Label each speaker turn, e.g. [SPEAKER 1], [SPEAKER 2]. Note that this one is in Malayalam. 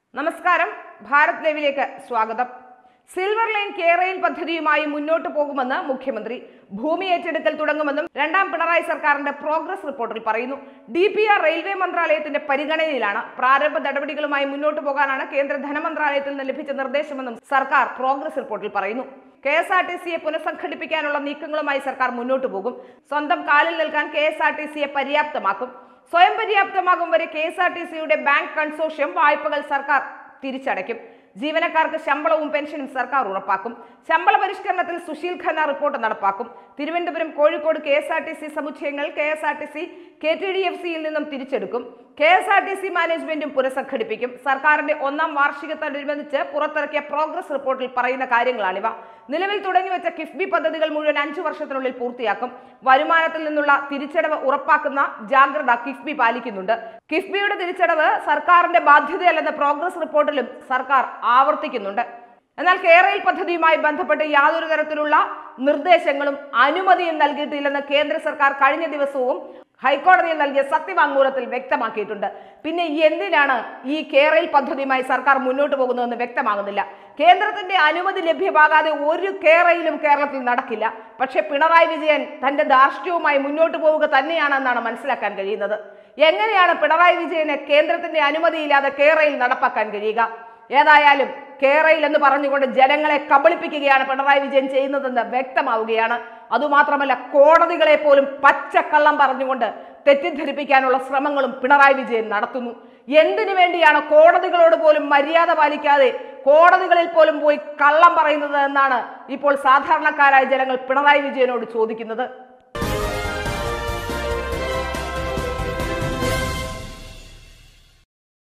[SPEAKER 1] നമസ്കാരം ഭാരത് ലൈവിലേക്ക് സ്വാഗതം സിൽവർ ലൈൻ കേരയിൽ പദ്ധതിയുമായി മുന്നോട്ട് പോകുമെന്ന് മുഖ്യമന്ത്രി ഭൂമി ഏറ്റെടുക്കൽ തുടങ്ങുമെന്നും രണ്ടാം പിണറായി സർക്കാരിന്റെ പ്രോഗ്രസ് റിപ്പോർട്ടിൽ പറയുന്നു ഡി പി ആർ റെയിൽവേ മന്ത്രാലയത്തിന്റെ പരിഗണനയിലാണ് പ്രാരംഭ നടപടികളുമായി മുന്നോട്ട് പോകാനാണ് കേന്ദ്ര ധനമന്ത്രാലയത്തിൽ നിന്ന് ലഭിച്ച നിർദ്ദേശമെന്നും സർക്കാർ പ്രോഗ്രസ് റിപ്പോർട്ടിൽ പറയുന്നു കെ എസ് ആർ ടി സിയെ പുനഃസംഘടിപ്പിക്കാനുള്ള നീക്കങ്ങളുമായി സർക്കാർ മുന്നോട്ട് പോകും സ്വന്തം കാലിൽ നിൽക്കാൻ കെ എസ് ആർ ടി സിയെ പര്യാപ്തമാക്കും സ്വയം പര്യാപ്തമാകും വരെ കെ എസ് ആർ ടി സിയുടെ ബാങ്ക് കൺസോഷ്യം വായ്പകൾ സർക്കാർ തിരിച്ചടയ്ക്കും ജീവനക്കാർക്ക് ശമ്പളവും പെൻഷനും സർക്കാർ ഉറപ്പാക്കും ശമ്പള പരിഷ്കരണത്തിൽ സുശീൽ ഖന്ന റിപ്പോർട്ട് നടപ്പാക്കും Thiruvananthapuram Kozhikode K S R T C സമുച്ചയങ്ങൾ K S R T C K T D F സിയിൽ നിന്നും തിരിച്ചെടുക്കും K S R T C മാനേജ്മെന്റും പുനഃസംഘടിപ്പിക്കും സർക്കാരിന്റെ ഒന്നാം വാർഷികത്തോടനുബന്ധിച്ച് പുറത്തിറക്കിയ പ്രോഗ്രസ് റിപ്പോർട്ടിൽ പറയുന്ന കാര്യങ്ങളാണിവ നിലവിൽ തുടങ്ങിവെച്ച കിഫ്ബി പദ്ധതികൾ മുഴുവൻ അഞ്ചു വർഷത്തിനുള്ളിൽ പൂർത്തിയാക്കും വരുമാനത്തിൽ നിന്നുള്ള തിരിച്ചടവ് ഉറപ്പാക്കുന്ന ജാഗ്രത കിഫ്ബി പാലിക്കുന്നുണ്ട് കിഫ്ബിയുടെ തിരിച്ചടവ് സർക്കാരിന്റെ ബാധ്യതയല്ലെന്ന പ്രോഗ്രസ് റിപ്പോർട്ടിലും സർക്കാർ ആവർത്തിക്കുന്നുണ്ട് എന്നാൽ കേരയിൽ പദ്ധതിയുമായി ബന്ധപ്പെട്ട് യാതൊരു തരത്തിലുള്ള നിർദ്ദേശങ്ങളും അനുമതിയും നൽകിയിട്ടില്ലെന്ന് കേന്ദ്ര സർക്കാർ കഴിഞ്ഞ ദിവസവും ഹൈക്കോടതിയിൽ നൽകിയ സത്യവാങ്മൂലത്തിൽ വ്യക്തമാക്കിയിട്ടുണ്ട് പിന്നെ എന്തിനാണ് ഈ കേരയിൽ പദ്ധതിയുമായി സർക്കാർ മുന്നോട്ട് പോകുന്നതെന്ന് വ്യക്തമാകുന്നില്ല കേന്ദ്രത്തിന്റെ അനുമതി ലഭ്യമാകാതെ ഒരു കേരയിലും കേരളത്തിൽ നടക്കില്ല പക്ഷേ പിണറായി വിജയൻ തന്റെ ധാർഷ്ട്യവുമായി മുന്നോട്ട് പോവുക തന്നെയാണെന്നാണ് മനസ്സിലാക്കാൻ കഴിയുന്നത് എങ്ങനെയാണ് പിണറായി വിജയന് കേന്ദ്രത്തിന്റെ അനുമതിയില്ലാതെ കേരയിൽ നടപ്പാക്കാൻ കഴിയുക ഏതായാലും കേരയിൽ എന്ന് പറഞ്ഞുകൊണ്ട് ജനങ്ങളെ കബളിപ്പിക്കുകയാണ് പിണറായി വിജയൻ ചെയ്യുന്നതെന്ന് വ്യക്തമാവുകയാണ് അതുമാത്രമല്ല കോടതികളെ പോലും പച്ചക്കള്ളം പറഞ്ഞുകൊണ്ട് തെറ്റിദ്ധരിപ്പിക്കാനുള്ള ശ്രമങ്ങളും പിണറായി വിജയൻ നടത്തുന്നു എന്തിനു വേണ്ടിയാണ് കോടതികളോട് പോലും മര്യാദ പാലിക്കാതെ കോടതികളിൽ പോലും പോയി കള്ളം പറയുന്നത് എന്നാണ് ഇപ്പോൾ സാധാരണക്കാരായ ജനങ്ങൾ പിണറായി വിജയനോട് ചോദിക്കുന്നത്